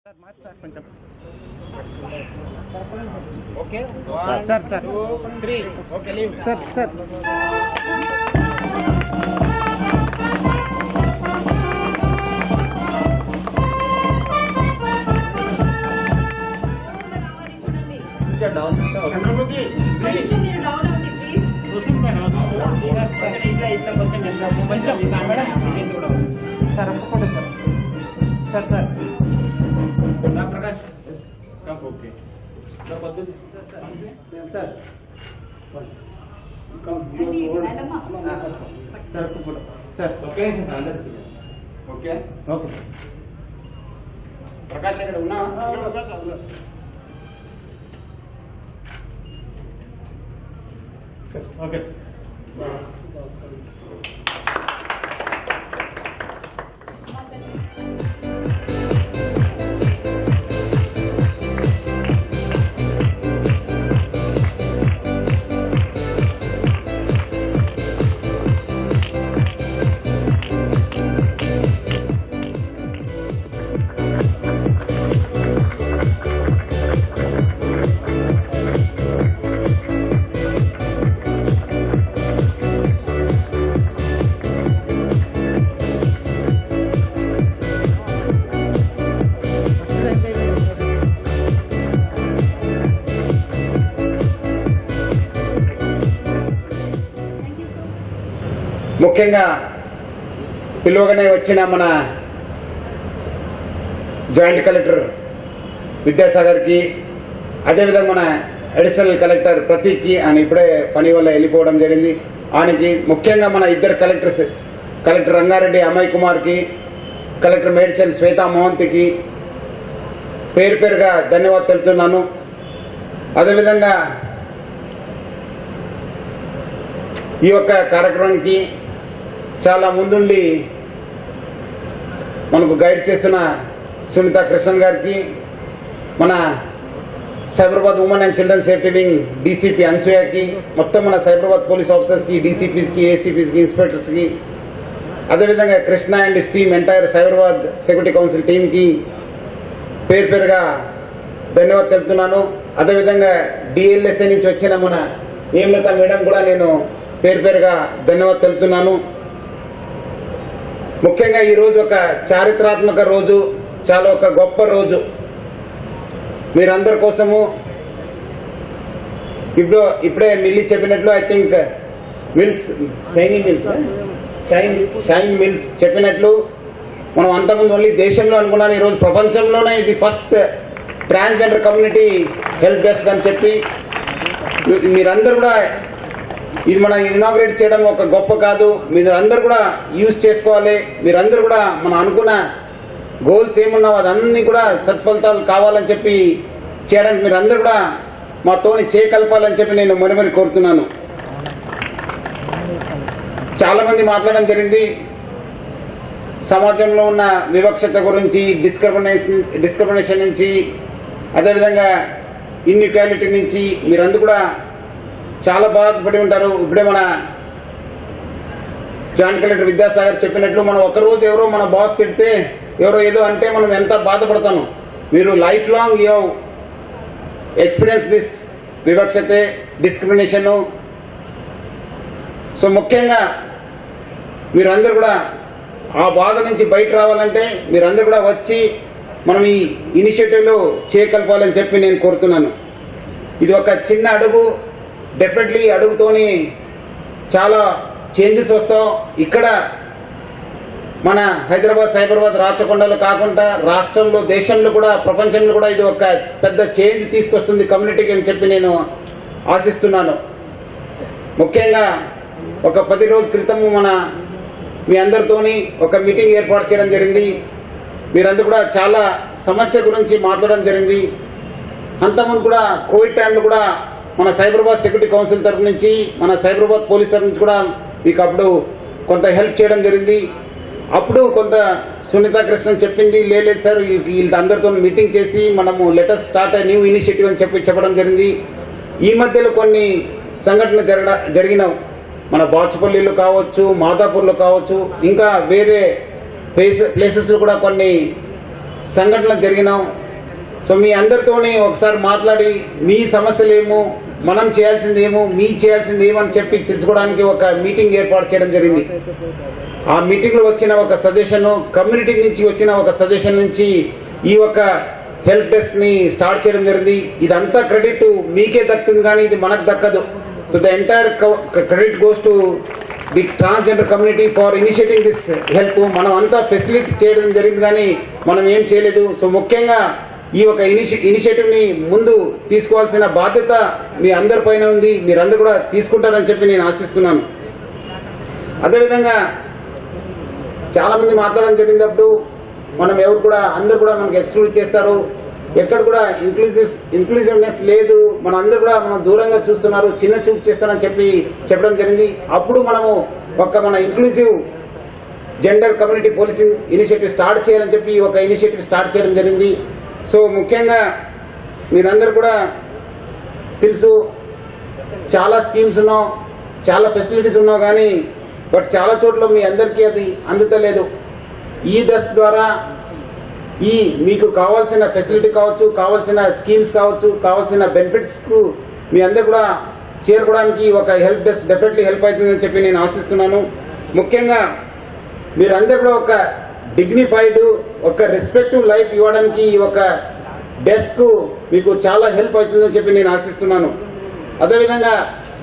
Sir March sir కొంచెం okay sir sir three okay leave sir sir రావాలి చూడండి చంద్రముఖి కొంచెం మీరు డౌన్ అవ్వండి ప్లీజ్ కొంచెం ఇట్లా ఇట్లా కొంచెం ఇట్లా కొంచెం ఇట్లా మేడం విజయ్ కూడా సార్ ఒప్పుకోండి సార్ సార్ సార్ రా ప్రకాష్ ఓకే సార్ రండి, వెళ్ళమ్మా. సార్ ఒప్పుకోండి sir okay okay okay Prakash ఇక్కడ ఉన్నా okay thank you so much ముఖ్యంగా పిలువగానే వచ్చిన మన జాయింట్ కలెక్టర్ విద్యాసాగర్కి అదేవిధంగా మన అడిషనల్ కలెక్టర్ ప్రతీక్కి ఆయన ఇప్పుడే పని వల్ల వెళ్ళిపోవడం జరిగింది ఆయనకి ముఖ్యంగా మన ఇద్దరు కలెక్టర్స్ కలెక్టర్ రంగారెడ్డి అమయ్ కుమార్కి కలెక్టర్ మేడ్చల్ శ్వేతా మోహంతికి పేరు పేరుగా ధన్యవాదాలు తెలుపుతున్నాను అదేవిధంగా ఈ యొక్క కార్యక్రమానికి చాలా ముందుండి మనకు గైడ్ చేస్తున్న సునీత కృష్ణన్ గారికి మన Cyberabad women and children safety wing DCP అన్సూయకి మొత్తం మన సైబరాబాద్ పోలీస్ ఆఫీసర్స్కి డీసీపీస్కి ఏసీపీస్కి ఇన్స్పెక్టర్స్కి అదేవిధంగా Krishna and his team entire Cyberabad security council టీంకి పేరు పేరుగా ధన్యవాదాలు తెలుపుతున్నాను అదేవిధంగా డిఎల్ఎస్ఏ నుంచి వచ్చిన మన హేమలత మేడం కూడా నేను పేరు పేరుగా ధన్యవాదాలు తెలుపుతున్నాను ముఖ్యంగా ఈ రోజు ఒక చారిత్రాత్మక రోజు చాలా ఒక గొప్ప రోజు మీరందరి కోసము ఇప్పుడు ఇప్పుడే మిల్లి చెప్పినట్లు ఐ థింక్ మిల్స్ షైనీ మిల్స్ షైన్ షైన్ మిల్స్ చెప్పినట్లు మనం అంతకుముందు ఓన్లీ దేశంలో అనుకున్నాను ఈరోజు ప్రపంచంలోనే ఇది first transgender community help desk అని చెప్పి మీ- మీరందరూ కూడా ఇది మనం ఇనాగ్రేట్ చేయడం ఒక గొప్ప కాదు మీరు అందరు కూడా యూజ్ చేసుకోవాలి మీరందరూ కూడా మనం అనుకున్న గోల్స్ ఏమున్నావో అదన్నీ కూడా సత్ఫలితాలు కావాలని చెప్పి చేయడానికి మీరందరూ కూడా మాతోని చేయకలపాలని చెప్పి నేను మరి మరి కోరుతున్నాను చాలా మంది మాట్లాడడం జరిగింది సమాజంలో ఉన్న వివక్షత గురించి డిస్క్రిమినేషన్ డిస్క్రిమినేషన్ నుంచి అదేవిధంగా ఇన్ఈక్వాలిటీ నుంచి మీరందరూ కూడా చాలా బాధపడి ఉంటారు ఇప్పుడే మన జాయింట్ కలెక్టర్ విద్యాసాగర్ చెప్పినట్లు మనం ఒక రోజు ఎవరో మన బాస్ తిడితే ఎవరో ఏదో అంటే మనం ఎంత బాధపడతాను మీరు life long you experience this వివక్షతే డిస్క్రిమినేషన్ సో ముఖ్యంగా మీరందరూ కూడా ఆ బాధ నుంచి బయట రావాలంటే మీరందరూ కూడా వచ్చి మనం ఈ ఇనిషియేటివ్లో చేయగలపాలని చెప్పి నేను కోరుతున్నాను ఇది ఒక చిన్న అడుగు డెఫినెట్లీ అడుగుతోని చాలా చేంజెస్ వస్తాం ఇక్కడ మన హైదరాబాద్ సైబరాబాద్ రాచకొండలో కాకుండా రాష్ట్రంలో దేశంలో కూడా ప్రపంచంలో కూడా ఇది ఒక పెద్ద చేంజ్ తీసుకొస్తుంది కమ్యూనిటీకి అని చెప్పి నేను ఆశిస్తున్నాను ముఖ్యంగా ఒక పది రోజుల క్రితము మన మీ అందరితోని ఒక మీటింగ్ ఏర్పాటు చేయడం జరిగింది మీరందరూ కూడా చాలా సమస్య గురించి మాట్లాడడం జరిగింది అంతకుముందు కూడా కోవిడ్ టైంలో కూడా మన సైబరాబాద్ సెక్యూరిటీ కౌన్సిల్ తరఫు నుంచి మన సైబరాబాద్ పోలీస్ తరఫు నుంచి కూడా మీకు అప్పుడు కొంత హెల్ప్ చేయడం జరిగింది అప్పుడు కొంత సునీత కృష్ణన్ చెప్పింది లేదు సార్ వీళ్ళ- వీళ్ళ అందరితో మీటింగ్ చేసి మనము లెటర్స్ స్టార్ట్ న్యూ ఇనిషియేటివ్ అని చెప్పి చెప్పడం జరిగింది ఈ మధ్యలో కొన్ని సంఘటనలు జరగ జరిగిన మన బాచుపల్లిలో కావచ్చు మాదాపూర్లో కావచ్చు ఇంకా వేరే ప్లేస్ ప్లేసెస్లో కూడా కొన్ని సంఘటనలు జరిగినాం సో మీ అందరితోని ఒకసారి మాట్లాడి మీ సమస్యలు ఏమో మనం చేయాల్సింది ఏమో మీ చేయాల్సింది ఏమో అని చెప్పి తెలుసుకోవడానికి ఒక మీటింగ్ ఏర్పాటు చేయడం జరిగింది ఆ మీటింగ్ లో వచ్చిన ఒక సజెషన్ కమ్యూనిటీ నుంచి వచ్చిన ఒక సజెషన్ నుంచి ఈ ఒక హెల్ప్ డెస్క్ ని స్టార్ట్ చేయడం జరిగింది ఇదంతా క్రెడిట్ మీకే దక్కుతుంది కానీ ఇది మనకు దక్కదు so the entire credit goes to the transgender community for initiating this help మనం అంతా ఫెసిలిటీ చేయడం జరిగింది కానీ మనం ఏం చేయలేదు సో ముఖ్యంగా ఈ ఒక ఇనిషి ఇనిషియేటివ్ ని ముందు తీసుకోవాల్సిన బాధ్యత మీ అందరి పైన ఉంది మీరందరూ కూడా తీసుకుంటారని చెప్పి నేను ఆశిస్తున్నాను అదేవిధంగా చాలా మంది మాట్లాడడం జరిగినప్పుడు మనం ఎవరు కూడా అందరు కూడా మనకి ఎక్స్క్లూడ్ చేస్తారు ఎక్కడ కూడా ఇంక్లూజివ్ ఇంక్లూజివ్నెస్ లేదు మన అందరు కూడా మనం దూరంగా చూస్తున్నారు చిన్న చూపు చేస్తారని చెప్పి చెప్పడం జరిగింది అప్పుడు మనము ఒక మన inclusive gender community policing initiative start చేయాలని చెప్పి ఒక ఇనిషియేటివ్ స్టార్ట్ చేయడం జరిగింది సో ముఖ్యంగా మీరందరూ కూడా తెలుసు చాలా స్కీమ్స్ ఉన్నావు చాలా ఫెసిలిటీస్ ఉన్నావు కానీ బట్ చాలా చోట్ల మీ అందరికీ అది అందుతలేదు ఈ దశ ద్వారా ఈ మీకు కావాల్సిన ఫెసిలిటీ కావచ్చు కావాల్సిన స్కీమ్స్ కావచ్చు కావాల్సిన బెనిఫిట్స్ కు మీ అందరు కూడా చేరుకోవడానికి ఒక హెల్ప్ డెస్క్ డెఫినెట్లీ హెల్ప్ అవుతుందని చెప్పి నేను ఆశిస్తున్నాను ముఖ్యంగా మీరందరూ కూడా ఒక డిగ్నిఫైడ్ ఒక రెస్పెక్టివ్ లైఫ్ ఇవ్వడానికి ఈ ఒక డెస్క్ మీకు చాలా హెల్ప్ అవుతుందని చెప్పి నేను ఆశిస్తున్నాను అదేవిధంగా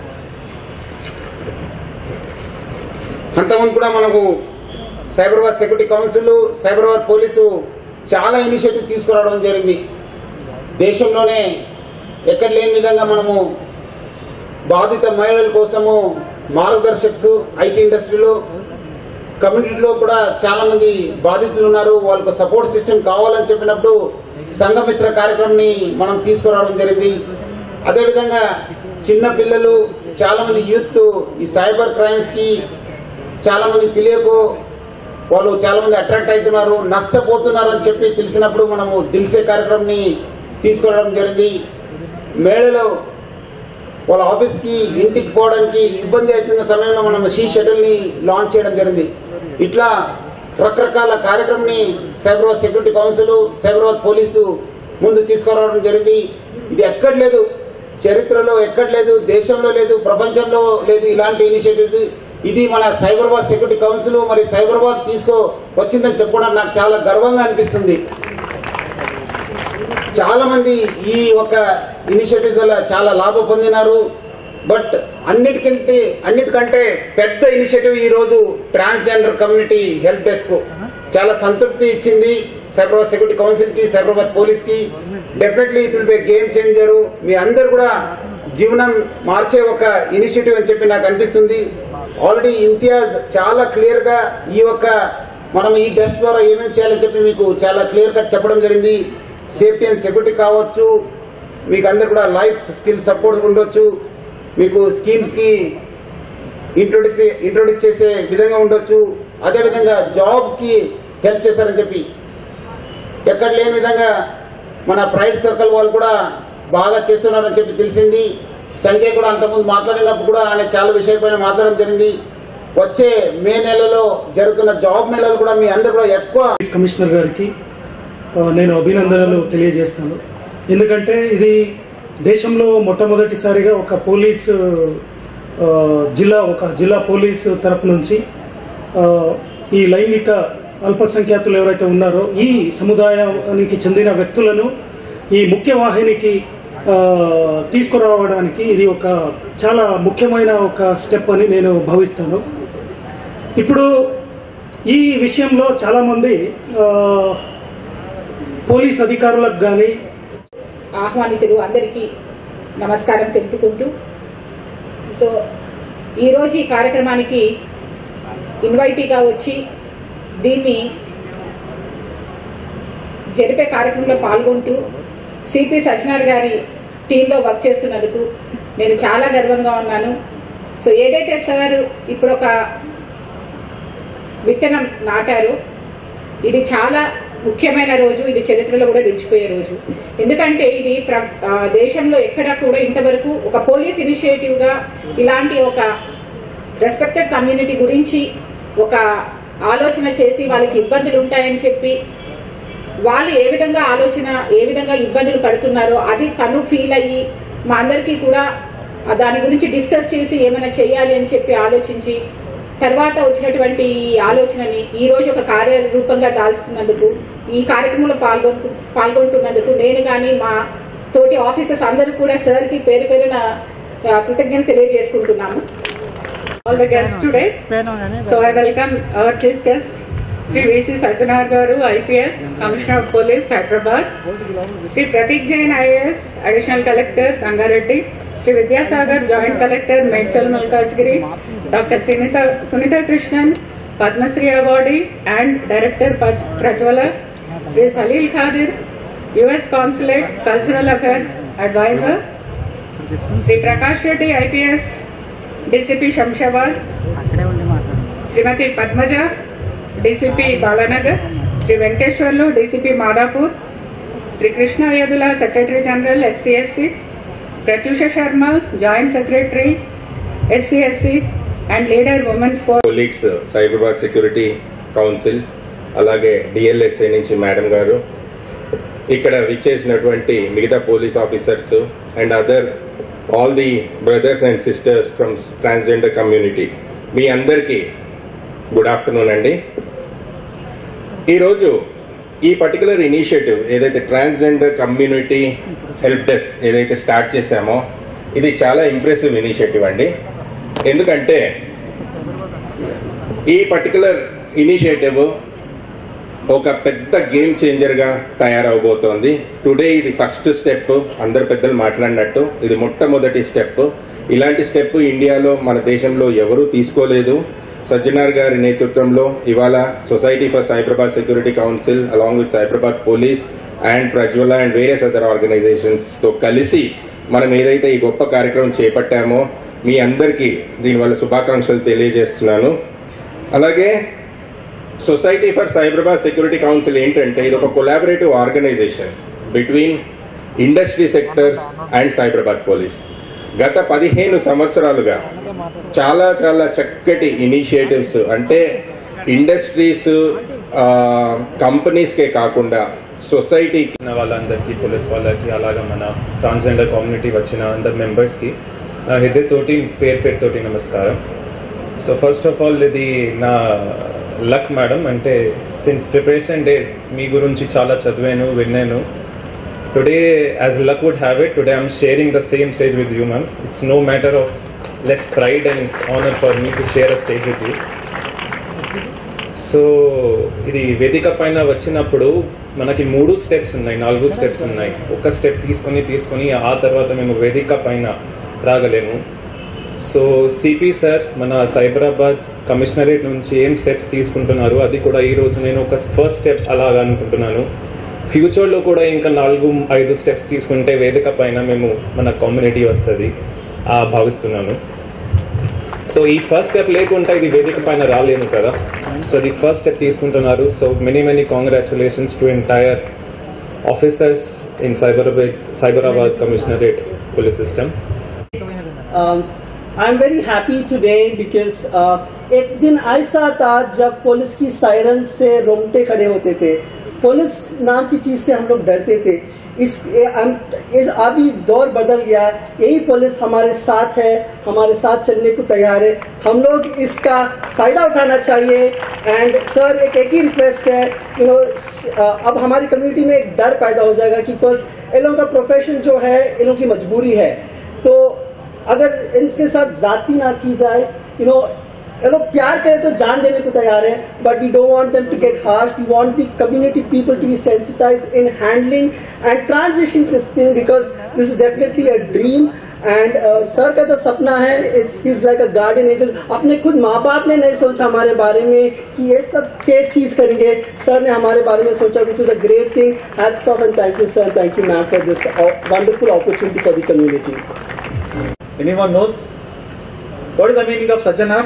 అంతకుముందు కూడా మనకు Cyberabad security council Cyberabad police చాలా ఇనిషియేటివ్ తీసుకురావడం జరిగింది దేశంలోనే ఎక్కడ లేని విధంగా మనము బాధిత మహిళల కోసము మార్గదర్శక్స్ ఐటీ ఇండస్ట్రీలో కమ్యూనిటీలో కూడా చాలా మంది బాధితులు ఉన్నారు వాళ్ళకు సపోర్ట్ సిస్టమ్ కావాలని చెప్పినప్పుడు సంఘమిత్ర కార్యక్రమాన్ని మనం తీసుకురావడం జరిగింది అదేవిధంగా చిన్న పిల్లలు చాలా మంది యూత్ ఈ సైబర్ క్రైమ్స్ కి చాలా మంది తెలియకు వాళ్ళు చాలా మంది అట్రాక్ట్ అవుతున్నారు నష్టపోతున్నారు అని చెప్పి తెలిసినప్పుడు మనము దిల్సే కార్యక్రమాన్ని తీసుకురావడం జరిగింది మేళలో వాళ్ళ ఆఫీస్ కి ఇంటికి పోవడానికి ఇబ్బంది అవుతున్న సమయంలో మనం షీ షటిల్ ని లాంచ్ చేయడం జరిగింది ఇట్లా రకరకాల కార్యక్రమాన్ని Cyberabad security council Cyberabad police ముందు తీసుకురావడం జరిగింది ఇది ఎక్కడ లేదు చరిత్రలో ఎక్కడ లేదు దేశంలో లేదు ప్రపంచంలో లేదు ఇలాంటి ఇనిషియేటివ్స్ ఇది మన సైబరాబాద్ సెక్యూరిటీ కౌన్సిల్ మరి సైబరాబాద్ తీసుకో వచ్చిందని చెప్పడం నాకు చాలా గర్వంగా అనిపిస్తుంది చాలా మంది ఈ ఒక ఇనిషియేటివ్స్ వల్ల చాలా లాభం పొందినారు బట్ అన్నిటికంటే అన్నిటికంటే పెద్ద ఇనిషియేటివ్ ఈ రోజు ట్రాన్స్జెండర్ కమ్యూనిటీ హెల్ప్ డెస్క్ చాలా సంతృప్తి ఇచ్చింది సైబరాబాద్ సెక్యూరిటీ కౌన్సిల్ కి సైబరాబాద్ పోలీస్ కి definitely it will be game changer మీ అందరు కూడా జీవనం మార్చే ఒక ఇనిషియేటివ్ అని చెప్పి నాకు అనిపిస్తుంది ఆల్రెడీ ఇంతియాజ్ చాలా క్లియర్ గా ఈ యొక్క మనం ఈ డెస్క్ ద్వారా ఏమేమి చేయాలని చెప్పి మీకు చాలా క్లియర్ కట్ చెప్పడం జరిగింది సేఫ్టీ అండ్ సెక్యూరిటీ కావచ్చు మీకు అందరు కూడా లైఫ్ స్కిల్ సపోర్ట్ ఉండొచ్చు మీకు స్కీమ్స్ కి ఇంట్రొడ్యూస్ ఇంట్రొడ్యూస్ చేసే విధంగా ఉండొచ్చు అదేవిధంగా జాబ్ కి హెల్ప్ చేస్తారని చెప్పి ఎక్కడ లేని విధంగా మన ప్రైవేట్ సర్కిల్ వాళ్ళు కూడా బాగా చేస్తున్నారని చెప్పి తెలిసింది సంజయ్ కూడా అంతకుముందు మాట్లాడినప్పుడు కూడా ఆయన చాలా విషయపైన మాట్లాడడం జరిగింది వచ్చే మే నెలలో జరుగుతున్న జాబ్ మేళలు కూడా మీ అందరు కూడా ఎక్కువ పోలీస్ కమిషనర్ గారికి ఆ, నేను అభినందనలు తెలియజేస్తాను ఎందుకంటే ఇది దేశంలో మొట్టమొదటిసారిగా ఒక పోలీసు ఆ, జిల్లా ఒక జిల్లా పోలీసు తరపు నుంచి ఆ, ఈ లైంగిక అల్పసంఖ్యాతులు ఎవరైతే ఉన్నారో ఈ సముదాయానికి చెందిన వ్యక్తులను ఈ ముఖ్య వాహినికి ఆ, తీసుకురావడానికి ఇది ఒక చాలా ముఖ్యమైన ఒక స్టెప్ అని నేను భావిస్తాను ఇప్పుడు ఈ విషయంలో చాలా మంది ఆ, పోలీస్ అధికారులకు కానీ ఆహ్వానితులు అందరికీ నమస్కారం తెలుపుకుంటూ సో ఈరోజు ఈ కార్యక్రమానికి ఇన్వైటీగా వచ్చి దీన్ని జరిపే కార్యక్రమంలో పాల్గొంటూ సిపి సజ్జనార్ గారి టీంలో వర్క్ చేస్తున్నందుకు నేను చాలా గర్వంగా ఉన్నాను సో ఏదైతే సార్ ఇప్పుడు ఒక విత్తనం నాటారో ఇది చాలా ముఖ్యమైన రోజు ఇది చరిత్రలో కూడా నిలిచిపోయే రోజు ఎందుకంటే ఇది ప్ర- ఆ, దేశంలో ఎక్కడా కూడా ఇంతవరకు ఒక పోలీస్ ఇనిషియేటివ్ గా ఇలాంటి ఒక రెస్పెక్టెడ్ కమ్యూనిటీ గురించి ఒక ఆలోచన చేసి వాళ్ళకి ఇబ్బందులు ఉంటాయని చెప్పి వాళ్ళు ఏ విధంగా ఆలోచన ఏ విధంగా ఇబ్బందులు పడుతున్నారో అది తను ఫీల్ అయ్యి మా అందరికీ కూడా ఆ దాని గురించి డిస్కస్ చేసి ఏమైనా చేయాలి అని చెప్పి ఆలోచించి తర్వాత వచ్చినటువంటి ఈ ఆలోచనని ఈ రోజు ఒక కార్యరూపంగా దాల్చుతున్నందుకు ఈ కార్యక్రమంలో పాల్గొంటు పాల్గొంటున్నందుకు నేను కానీ మా తోటి ఆఫీసర్స్ అందరూ కూడా సార్ కి పేరు పేరున ఆ, కృతజ్ఞతలు తెలియజేసుకుంటున్నాము all the guest today so I welcome our chief guest Shri VC Sajjanar గారు IPS commissioner of police Hyderabad Shri Prateek Jain IAS additional collector Rangareddy Shri Vidyasagar joint collector Medchal Malkajgiri doctor Sunitha Sunitha Krishnan Padma Shri awardee and director ప- Prajwala Shri Salil Khadir US consulate cultural affairs advisor Shri Prakash Reddy IPS DCP Shamshabad Shrimati Padmaja DCP Balanagar Shri Venkateswarlu DCP Madhapur Shri Krishna యదుల secretary general SCSC Pratyusha Sharma joint secretary SCSC and leader women's for colleagues Cyberabad security council అలాగే DLSA నుంచి madam గారు ఇక్కడ విచ్చేసినటువంటి మిగతా police officers and other all the brothers and sisters from transgender community మీ అందరికీ good afternoon అండి ఈరోజు ఈ పర్టికులర్ ఇనిషియేటివ్ ఏదైతే ట్రాన్స్జెండర్ కమ్యూనిటీ హెల్ప్ డెస్క్ ఏదైతే స్టార్ట్ చేశామో ఇది చాలా ఇంప్రెసివ్ ఇనిషియేటివ్ అండి ఎందుకంటే ఈ పర్టికులర్ ఇనిషియేటివ్ ఒక పెద్ద గేమ్ చేంజర్ గా తయారవబోతోంది టుడే ఇది ఫస్ట్ స్టెప్ అందరు పెద్దలు మాట్లాడినట్టు ఇది మొట్టమొదటి స్టెప్ ఇలాంటి స్టెప్ ఇండియాలో మన దేశంలో ఎవరూ తీసుకోలేదు సజ్జనార్ గారి నేతృత్వంలో ఇవాళ society for Cyberabad security council along with Cyberabad police and Prajwala and various other ఆర్గనైజేషన్స్ తో కలిసి మనం ఏదైతే ఈ గొప్ప కార్యక్రమం చేపట్టామో మీ అందరికీ దీనివల్ల శుభాకాంక్షలు తెలియజేస్తున్నాను అలాగే society for Cyberabad security council ఏంటంటే ఇది ఒక collaborative organization between industry sectors and Cyberabad police గత పదిహేను సంవత్సరాలుగా చాలా చాలా చక్కటి ఇనిషియేటివ్స్ అంటే ఇండస్ట్రీస్ కంపెనీస్కే కాకుండా సొసైటీకి ఉన్న వాళ్ళందరికీ పోలీస్ వాళ్ళకి అలాగా మన ట్రాన్స్జెండర్ కమ్యూనిటీ వచ్చిన అందరు మెంబర్స్కి నా హృదయతోటి పేరు పేరుతోటి నమస్కారం సో ఫస్ట్ ఆఫ్ ఆల్ ఇది నా లక్ మేడం అంటే సిన్స్ ప్రిపరేషన్ డేస్ మీ గురించి చాలా చదివాను విన్నాను today as luck would have it today I'm sharing the same stage with you ma'am it's no matter of less pride and honour for me to share a stage with you so ఇది వేదిక పైన వచ్చినప్పుడు మనకి మూడు steps ఉన్నాయి నాలుగు steps ఉన్నాయి ఒక స్టెప్ తీసుకొని తీసుకొని ఆ తర్వాత మేము వేదిక పైన రాగలేము సో సిపి సార్ మన సైబరాబాద్ కమిషనరేట్ నుంచి ఏం స్టెప్స్ తీసుకుంటున్నారు అది కూడా ఈ రోజు నేను ఒక ఫస్ట్ స్టెప్ అలాగా అనుకుంటున్నాను ఫ్యూచర్ లో కూడా ఇంకా నాలుగు ఐదు స్టెప్స్ తీసుకుంటే వేదిక పైన మేము మన కమ్యూనిటీ వస్తుంది ఆ భావిస్తున్నాను సో ఈ ఫస్ట్ స్టెప్ లేకుండా ఇది వేదిక పైన రాలేము కదా సో ఇది ఫస్ట్ స్టెప్ తీసుకుంటున్నారు so many many congratulations to entire officers in Cyberabad Cyberabad commissionerate police system um, I'm very happy today because uh, एक दिन ऐसा था जब पुलिस की सायरन से रोंगटे खड़े होते थे पुलिस नाम की चीज से हम लोग डरते थे इस, ए- हम- इस अभी दौर बदल गया यही पुलिस हमारे साथ है हमारे साथ चलने को तैयार है हम लोग इसका फायदा उठाना चाहिए एंड सर एक एक ही रिक्वेस्ट है यू नो अब हमारी कम्युनिटी में एक डर पैदा हो जाएगा कि बिकॉज इन लोगों का प्रोफेशन जो है इन लोगों की मजबूरी है तो अगर इनके साथ जाति ना की जाए यू नो ये लोग प्यार करें तो जान देने को तैयार है but we don't want them to get harsh we want the community people to be sensitize in handling and transition this thing because this is definitely a dream and sir का जो सपना है is like a garden angel अपने खुद माँ बाप ने नहीं सोचा हमारे बारे में कि ये सब छह चीज करेंगे सर ने हमारे बारे में सोचा which is a great thing hats off and thank you sir thank you ma'am for this wonderful opportunity for the community Anyone knows? What is the meaning of Sajjanar?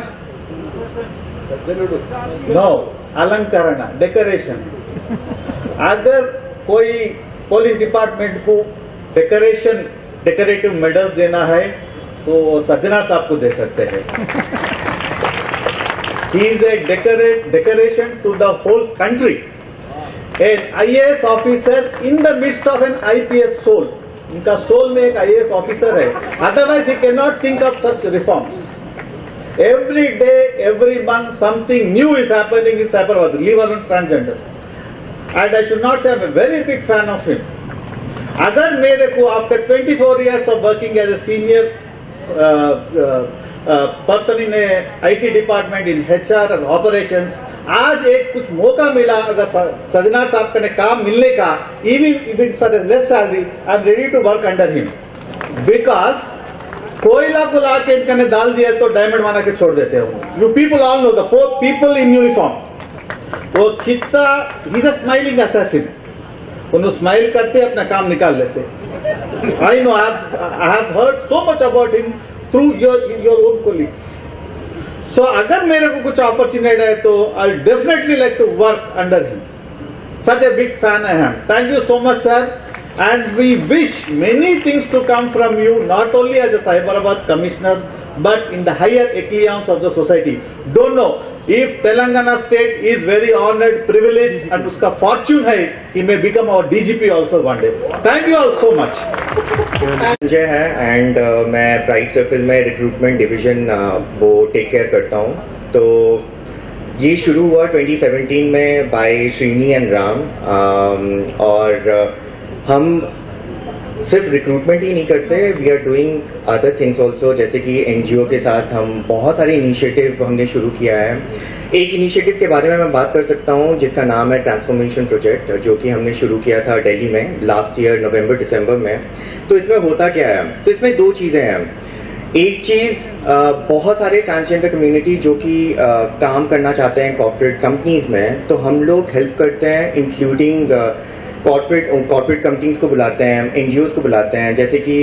No, अलंकरण decoration अगर कोई police department को decoration decorative medals देना है तो सज्जना साहब को दे सकते हैं he is a decorate decoration to the whole country an IAS officer in the midst of an IPS soul. इनका सोल में एक आईएएस ऑफिसर है otherwise he can not think of such reforms every day, every month, something new is happening in Cyberwad, leave alone transgender. And I should not say I'm a very big fan of him. अगर मेरे को after 24 years of working as a senior uh, uh, uh, person in a IT department in HR and operations, आज एक कुछ मौका मिला अगर सजना साहब का ने काम मिलने का even if it's for less salary I am ready to work under him because कोयला को ला के इनका ने डाल दिया तो डायमंड बना के छोड़ देते हो you people all know the people in uniform वो कितना ही इज अ स्माइलिंग असैसिन उन्हें स्माइल करते अपना काम निकाल लेते I know I have heard so much about him through your your own colleagues so अगर मेरे को कुछ अपॉर्चुनिटी है तो I definitely like to work under him such a big fan I am. Thank you so much, sir. And we wish many things to come from you, not only as a Cyberabad commissioner, but in the higher echelons of the society. Don't know if Telangana state is very honored, privileged, and uska fortune hai, he may become our DGP also one day. Thank you all so much. Sanjay है and मैं pride circle में recruitment division वो take care करता हूँ तो ये शुरू हुआ 2017 में by Srini and Ram um, और uh, हम सिर्फ रिक्रूटमेंट ही नहीं करते we are doing other things also जैसे कि एनजीओ के साथ हम बहुत सारे इनिशिएटिव हमने शुरू किया है एक इनिशिएटिव के बारे में मैं बात कर सकता हूँ जिसका नाम है ट्रांसफॉर्मेशन प्रोजेक्ट जो कि हमने शुरू किया था दिल्ली में लास्ट ईयर नवंबर दिसंबर में तो इसमें होता क्या है तो इसमें दो चीजें हैं एक चीज अ, बहुत सारे ट्रांसजेंडर कम्युनिटी जो कि अ, काम करना चाहते हैं कॉर्पोरेट कंपनीज में तो हम लोग हेल्प करते हैं इंक्लूडिंग कॉर्पोरेट कॉर्पोरेट कंपनीज को बुलाते हैं एनजीओ को बुलाते हैं जैसे कि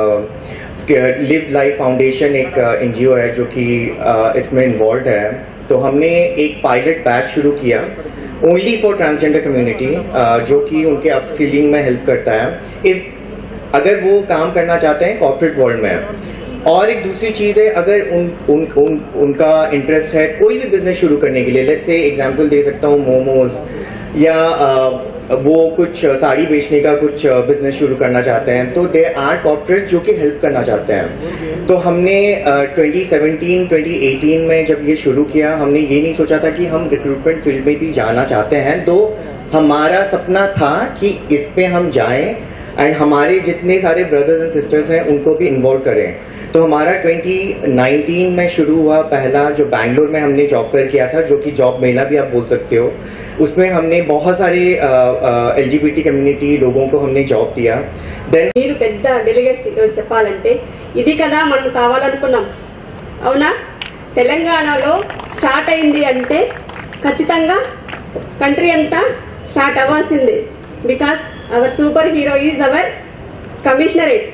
लिव लाइफ फाउंडेशन एक एनजीओ है जो कि अ, इसमें इन्वॉल्व है तो हमने एक पायलट बैच शुरू किया ओनली फॉर ट्रांसजेंडर कम्युनिटी जो कि उनके अपस्किलिंग में हेल्प करता है इफ अगर वो काम करना चाहते हैं कॉर्पोरेट वर्ल्ड में और एक दूसरी चीज है अगर उन, उन, उन उनका इंटरेस्ट है कोई भी बिजनेस शुरू करने के लिए लेट्स से एग्जांपल दे सकता हूँ मोमोज या अ, वो कुछ साड़ी बेचने का कुछ बिजनेस शुरू करना चाहते हैं तो दे आर कॉर्पोरेट जो कि हेल्प करना चाहते हैं तो हमने अ, 2017 2018 में जब ये शुरू किया हमने ये नहीं सोचा था कि हम रिक्रूटमेंट फील्ड में भी जाना चाहते हैं तो हमारा सपना था कि इस पे हम जाएं एंड हमारे जितने सारे ब्रदर्स एंड सिस्टर्स हैं उनको भी इन्वॉल्व करें तो हमारा 2019 में शुरू हुआ पहला जो बैंगलोर में हमने जॉब फेयर किया था जो कि जॉब मेला भी आप बोल सकते हो उसमें हमने बहुत सारे एल कम्युनिटी लोगों को हमने जॉब दिया देन మీరు పెద్ద డెలిగేట్స్ ఈరోజు చెప్పాలంటే ఇది కదా మనం కావాలనుకున్నాం అవునా తెలంగాణలో స్టార్ట్ అయింది అంటే ఖచ్చితంగా కంట్రీ అంతా స్టార్ట్ అవ్వాల్సిందే because our super hero is our commissionerate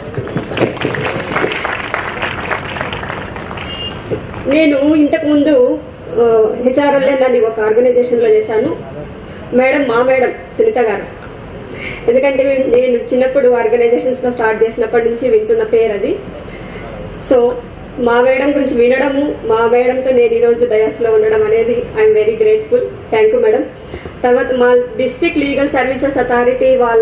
నేను ఇంతకు ముందు హెచ్ఆర్ఎల్ఎన్ అని ఒక ఆర్గనైజేషన్ లో చేశాను మేడం మా మేడం సునీత గారు ఎందుకంటే నేను చిన్నప్పుడు ఆర్గనైజేషన్స్ లో స్టార్ట్ చేసినప్పటి నుంచి వింటున్న పేరు అది సో మా మేడం గురించి వినడము మా మేడంతో నేను ఈరోజు డయాస్ లో ఉండడం అనేది I'm very grateful thank you madam తర్వాత మా డిస్ట్రిక్ట్ లీగల్ సర్వీసెస్ అథారిటీ వాళ్ళ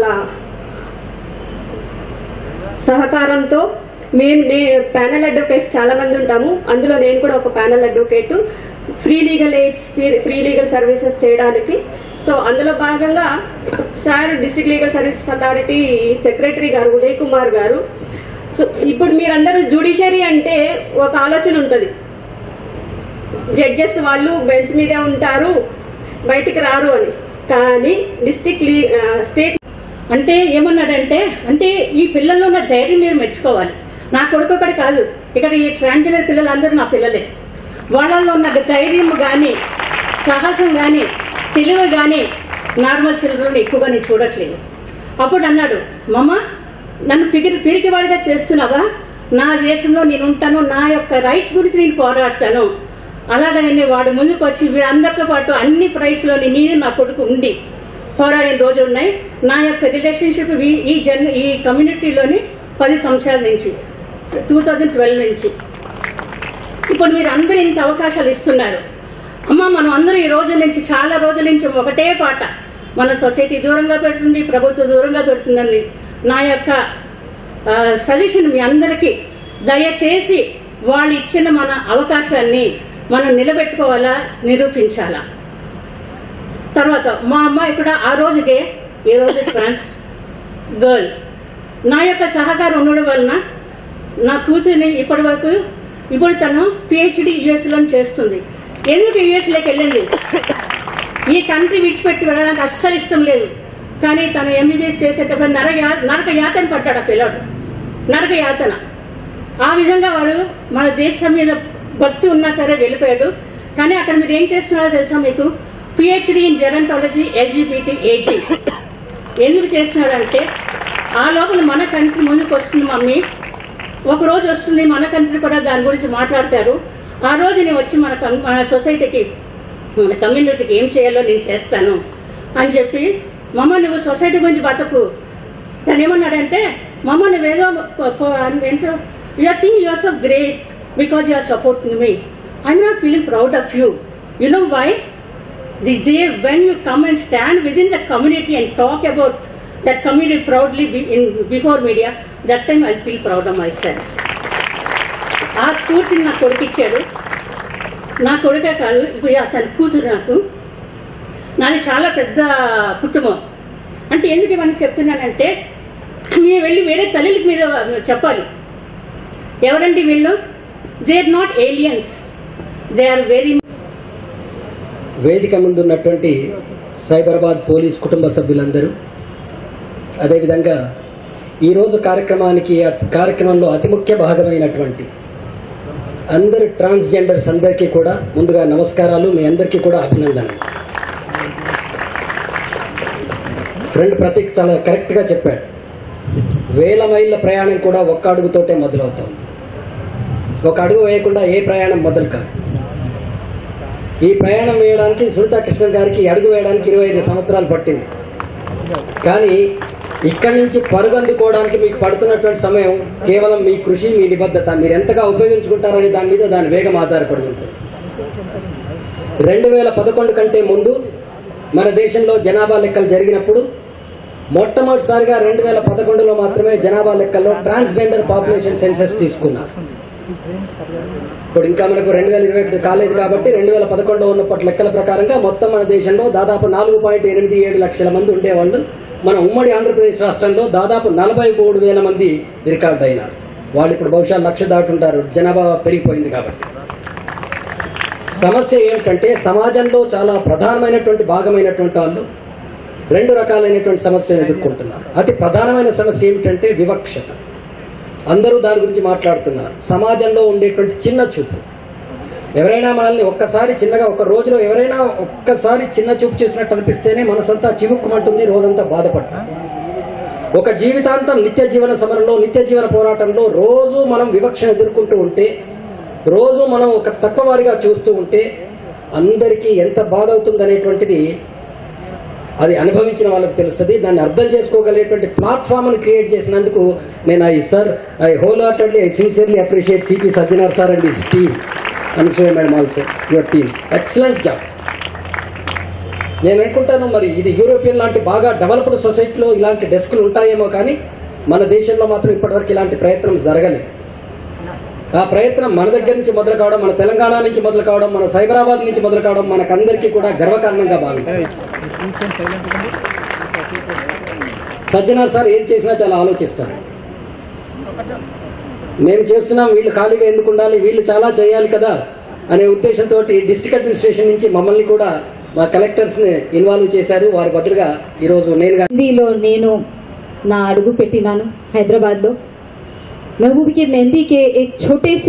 సహకారంతో మేము ప్యానల్ అడ్వకేట్స్ చాలా మంది ఉంటాము అందులో నేను కూడా ఒక panel advocate free legal aids free legal services చేయడానికి సో అందులో భాగంగా sir district legal services authority secretary గారు ఉదయ్ కుమార్ గారు సో ఇప్పుడు మీరందరూ జ్యుడిషియరీ అంటే ఒక ఆలోచన ఉంటుంది జడ్జెస్ వాళ్ళు బెంచ్ మీదే ఉంటారు బయటికి రారు అని కానీ డిస్ట్రిక్ట్ స్టేట్ అంటే ఏమన్నాడంటే అంటే ఈ పిల్లల్లో ఉన్న ధైర్యం మీరు మెచ్చుకోవాలి నా కొడుకు ఒకటి కాదు ఇక్కడ ఈ ట్రాన్స్జెండర్ పిల్లలందరూ నా పిల్లలే వాళ్ళల్లో ఉన్న ధైర్యం కానీ సాహసం కానీ తెలివి కానీ నార్మల్ చిల్డ్రన్ ఎక్కువగా నేను చూడట్లేదు అప్పుడు అన్నాడు మమ్మ నన్ను పిగిరి పిరికి వాడిగా చేస్తున్నావా నా దేశంలో నేను ఉంటాను నా యొక్క రైట్స్ గురించి నేను పోరాడతాను అలాగని వాడు ముందుకు వచ్చి వీళ్ళందరితో పాటు అన్ని ప్రైస్లోని నేను నా కొడుకు ఉండి పోరాడిన రోజులు ఉన్నాయి నా యొక్క రిలేషన్షిప్ ఈ- ఈ జన్ ఈ కమ్యూనిటీలోని పది సంవత్సరాల నుంచి టూ థౌజండ్ ట్వెల్వ్ నుంచి ఇప్పుడు మీరు అందరూ ఇంత అవకాశాలు ఇస్తున్నారు అమ్మ మనం అందరూ ఈ రోజు నుంచి చాలా రోజుల నుంచి ఒకటే పాట మన సొసైటీ దూరంగా పెడుతుంది ప్రభుత్వం దూరంగా పెడుతుందని నా యొక్క సజెషన్ మీ అందరికీ దయచేసి వాళ్ళు ఇచ్చిన మన అవకాశాన్ని మనం నిలబెట్టుకోవాలా నిరూపించాలా తర్వాత మా అమ్మాయి కూడా ఆ రోజుకే ఈ రోజు ట్రాన్స్ గర్ల్ నా యొక్క సహకారం ఉండడం వలన నా కూతురిని ఇప్పటి వరకు ఇప్పుడు తను పిహెచ్డి యుఎస్లో చేస్తుంది ఎందుకు యుఎస్లోకి వెళ్ళింది ఈ కంట్రీ విడిచిపెట్టి వెళ్ళడానికి అస్సలు ఇష్టం లేదు కానీ తను ఎంబీబీఎస్ చేసేటప్పుడు నరక యా- నరక యాతన పడ్డాడు ఆ పిల్లడు నరక యాతన ఆ విధంగా వాడు మన దేశం మీద భక్తి ఉన్నా సరే వెళ్ళిపోయాడు కానీ అక్కడ మీరు ఏం చేస్తున్నారో తెలుసా మీకు PhD in gerontology LGBT age ఎందుకు చేస్తున్నాడంటే ఆ లోపల మన కంట్రీ ముందుకు వస్తుంది మమ్మీ ఒక రోజు వస్తుంది మన కంట్రీ కూడా దాని గురించి మాట్లాడతారు ఆ రోజు నేను వచ్చి మన కమ్- మన సొసైటీకి మన కమ్యూనిటీకి ఏం చేయాలో నేను చేస్తాను అని చెప్పి మమ్మ నువ్వు సొసైటీ గురించి బతకు తను ఏమన్నాడంటే మమ్మ నువ్వేదో ప- ప- ఏంటో you're thing you're so great because you're supporting me I'm not feeling proud of you you know why the day when you come and stand within the community and talk about that community proudly be in before media, that time I'll feel proud of myself. ఆ స్ఫూర్తిని నా కొడుకు ఇచ్చాడు నా కొడుకే కాదు ఇప్పుడు అతని కూతురు నాకు నాది చాలా పెద్ద కుటుంబం అంటే ఎందుకు ఇవన్నీ చెప్తున్నానంటే మీరు వెళ్ళి వేరే తల్లికి మీరు చెప్పాలి ఎవరండి వీళ్ళు they are not aliens they are very వేదిక ముందున్నటువంటి సైబరాబాద్ పోలీస్ కుటుంబ సభ్యులందరూ అదేవిధంగా ఈరోజు కార్యక్రమానికి ఆ కార్యక్రమంలో అతి ముఖ్య భాగమైనటువంటి అందరు ట్రాన్స్జెండర్స్ అందరికీ కూడా ముందుగా నమస్కారాలు మీ అందరికీ కూడా అభినందనలు ఫ్రెండ్ ప్రతీక్ చాలా కరెక్ట్గా చెప్పాడు వేల మైళ్ళ ప్రయాణం కూడా ఒక్క అడుగుతోటే మొదలవుతుంది ఒక అడుగు వేయకుండా ఏ ప్రయాణం మొదలు కాదు ఈ ప్రయాణం వేయడానికి సునీతా కృష్ణన్ గారికి ఈ అడుగు వేయడానికి ఇరవై ఐదు సంవత్సరాలు పట్టింది కానీ ఇక్కడి నుంచి పరుగు అందుకోవడానికి మీకు పడుతున్నటువంటి సమయం కేవలం మీ కృషి మీ నిబద్ధత మీరు ఎంతగా ఉపయోగించుకుంటారనే దాని మీద దాని వేగం ఆధారపడి ఉంటుంది రెండు వేల పదకొండు కంటే ముందు మన దేశంలో జనాభా లెక్కలు జరిగినప్పుడు మొట్టమొదటిసారిగా రెండు వేల పదకొండులో మాత్రమే జనాభా లెక్కల్లో ట్రాన్స్జెండర్ పాపులేషన్ సెన్సెస్ తీసుకున్నారు ఇప్పుడు ఇంకా మనకు రెండు వేల ఇరవై ఒకటి కాలేదు కాబట్టి రెండు వేల పదకొండులో ఉన్నప్పటి లెక్కల ప్రకారంగా మొత్తం మన దేశంలో దాదాపు నాలుగు పాయింట్ ఎనిమిది ఏడు లక్షల మంది ఉండేవాళ్ళు మన ఉమ్మడి ఆంధ్రప్రదేశ్ రాష్ట్రంలో దాదాపు నలభై మూడు వేల మంది రికార్డ్ అయినారు వాళ్ళు ఇప్పుడు బహుశా లక్ష దాటుంటారు జనాభా పెరిగిపోయింది కాబట్టి సమస్య ఏమిటంటే సమాజంలో చాలా ప్రధానమైనటువంటి భాగమైనటువంటి వాళ్ళు రెండు రకాలైనటువంటి సమస్యలు ఎదుర్కొంటున్నారు అతి ప్రధానమైన సమస్య ఏమిటంటే వివక్షత అందరూ దాని గురించి మాట్లాడుతున్నారు సమాజంలో ఉండేటువంటి చిన్న చూపు ఎవరైనా మనల్ని ఒక్కసారి చిన్నగా ఒక రోజులో ఎవరైనా ఒక్కసారి చిన్న చూపు చేసినట్టు అనిపిస్తేనే మనసంతా చివుక్కుమంటుంది రోజంతా బాధపడతాం ఒక జీవితాంతం నిత్య జీవన సమరంలో నిత్య జీవన పోరాటంలో రోజు మనం వివక్షను ఎదుర్కొంటూ ఉంటే రోజు మనం ఒక తక్కువ వారిగా చూస్తూ ఉంటే అందరికీ ఎంత బాధ అవుతుంది అనేటువంటిది అది అనుభవించిన వాళ్ళకి తెలుస్తుంది దాన్ని అర్థం చేసుకోగలిగేటువంటి ప్లాట్ఫామ్ ని క్రియేట్ చేసినందుకు నేను I sir I wholeheartedly I sincerely appreciate CP Sajjanar sir and his team and so madam also your team excellent job నేను అనుకుంటాను మరి ఇది యూరోపియన్ లాంటి బాగా డెవలప్డ్ సొసైటీలో ఇలాంటి డెస్క్లు ఉంటాయేమో కానీ మన దేశంలో మాత్రం ఇప్పటివరకు ఇలాంటి ప్రయత్నం జరగలేదు ఆ ప్రయత్నం మన దగ్గర నుంచి మొదలు కావడం మన తెలంగాణ నుంచి మొదలు కావడం మన సైబరాబాద్ నుంచి మొదలు కావడం మనకందరికీ కూడా గర్వకారణంగా భావించాలి సజ్జనార్ సార్ ఏది చేసినా చాలా ఆలోచిస్తారు మేము చేస్తున్నాం వీళ్ళు ఖాళీగా ఎందుకు ఉండాలి వీళ్ళు చాలా చేయాలి కదా అనే ఉద్దేశంతో డిస్ట్రిక్ట్ అడ్మినిస్ట్రేషన్ నుంచి మమ్మల్ని కూడా మా కలెక్టర్స్ ని ఇన్వాల్వ్ చేశారు వారి బదులుగా ఈరోజు నేనుగా హిందీలో నేను నా అడుగు పెట్టినాను హైదరాబాద్లో महबूब की मेहंदी के एक छोटे से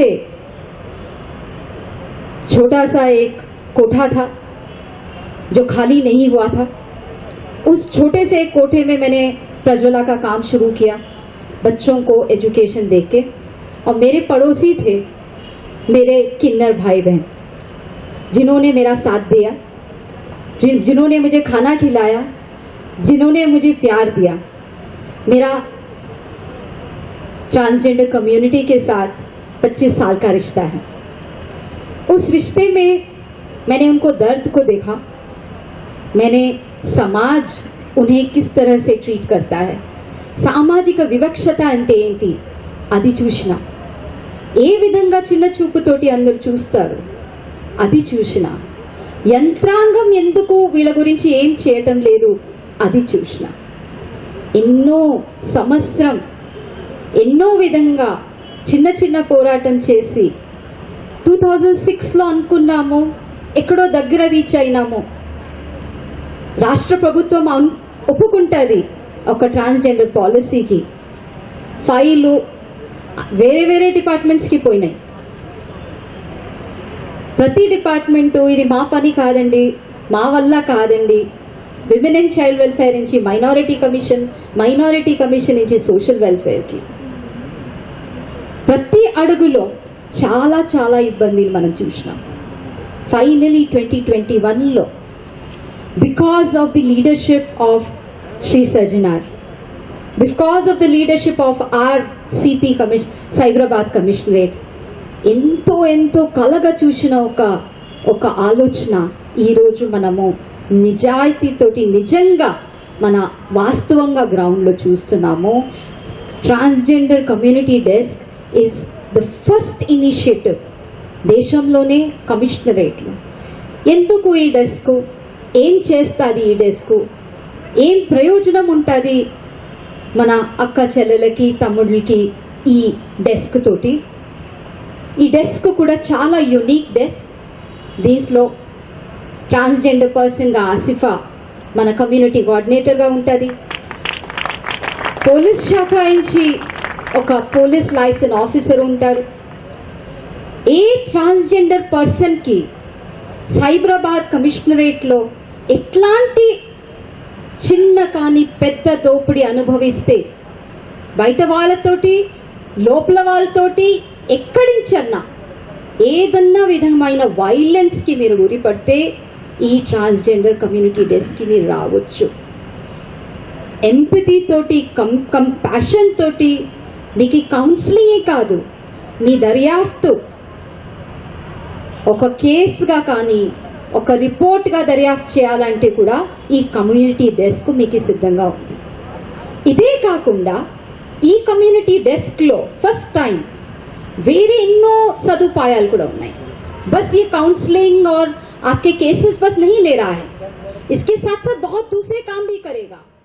छोटा सा एक कोठा था जो खाली नहीं हुआ था उस छोटे से एक कोठे में मैंने प्रज्वला का काम शुरू किया बच्चों को एजुकेशन दे के और मेरे पड़ोसी थे मेरे किन्नर भाई बहन जिन्होंने मेरा साथ दिया जिन जिन्होंने मुझे खाना खिलाया जिन्होंने मुझे प्यार दिया मेरा ट्रांसजेंडर कम्युनिटी के साथ 25 साल का रिश्ता है उस रिश्ते में मैंने उनको दर्द को देखा मैंने समाज उन्हें किस तरह से ट्रीट करता है సామాజిక వివక్షత అంటే ఏంటి అది చూసిన ఏ విధంగా చిన్న చూపుతోటి అందరు చూస్తారు అది చూసిన యంత్రాంగం ఎందుకు వీళ్ళ గురించి ఏం చేయటం లేదు అది చూసిన ఎన్నో సంవత్సరం ఎన్నో విధంగా చిన్న చిన్న పోరాటం చేసి టూ థౌజండ్ సిక్స్లో అనుకున్నాము ఎక్కడో దగ్గర రీచ్ అయినాము రాష్ట్ర ప్రభుత్వం అను- ఒప్పుకుంటుంది ఒక ట్రాన్స్జెండర్ పాలసీకి ఫైలు వేరే వేరే డిపార్ట్మెంట్స్కి పోయినాయి ప్రతి డిపార్ట్మెంటు ఇది మా పని కాదండి మా వల్ల కాదండి విమెన్ అండ్ చైల్డ్ వెల్ఫేర్ నుంచి మైనారిటీ కమిషన్ మైనారిటీ కమిషన్ నుంచి సోషల్ వెల్ఫేర్కి ప్రతి అడుగులో చాలా చాలా ఇబ్బందులు మనం చూసినాం ఫైనలీ ట్వంటీ ట్వంటీ వన్లో because of the leadership of Shri Sajjanar because of the leadership of our CP commission Cyberabad commissionerate ఎంతో ఎంతో కలగా చూసిన ఒక ఒక ఆలోచన ఈరోజు మనము నిజాయితీతోటి నిజంగా మన వాస్తవంగా గ్రౌండ్లో చూస్తున్నాము transgender community desk is the first initiative దేశంలోనే కమిషనరేట్లు ఎందుకు ఈ డెస్క్ ఏం చేస్తుంది ఈ డెస్క్ ఏం ప్రయోజనం ఉంటుంది మన అక్క చెల్లెలకి తమ్ముళ్ళకి ఈ డెస్క్ తోటి ఈ డెస్క్ కూడా చాలా యునిక్ డెస్క్ దీంట్లో ట్రాన్స్జెండర్ పర్సన్గా ఆసిఫా మన కమ్యూనిటీ కోఆర్డినేటర్గా ఉంటుంది పోలీస్ శాఖ నుంచి ఒక పోలీస్ లైసెన్స్ ఆఫీసర్ ఉంటారు ఏ ట్రాన్స్జెండర్ పర్సన్కి సైబరాబాద్ కమిషనరేట్లో ఎట్లాంటి చిన్న కానీ పెద్ద దోపిడీ అనుభవిస్తే బయట వాళ్ళతోటి లోపల వాళ్ళతోటి ఎక్కడించన్నా ఏదన్నా విధమైన వైలెన్స్కి మీరు గురిపడితే ఈ ట్రాన్స్జెండర్ కమ్యూనిటీ డెస్క్కి మీరు రావచ్చు ఎంపతి తోటి కం కంపాషన్ తోటి మీకు కౌన్సిలింగే కాదు మీ దర్యాప్తు ఒక కేసుగా కానీ ఒక రిపోర్ట్గా దర్యాప్తు చేయాలంటే కూడా ఈ కమ్యూనిటీ డెస్క్ మీకు సిద్ధంగా ఉంది ఇదే కాకుండా ఈ కమ్యూనిటీ డెస్క్లో ఫస్ట్ టైం వేరే ఎన్నో సదుపాయాలు కూడా ఉన్నాయి बस ये काउंसलिंग और आपके केसेस बस नहीं ले रहा है इसके साथ साथ बहुत दूसरे काम भी करेगा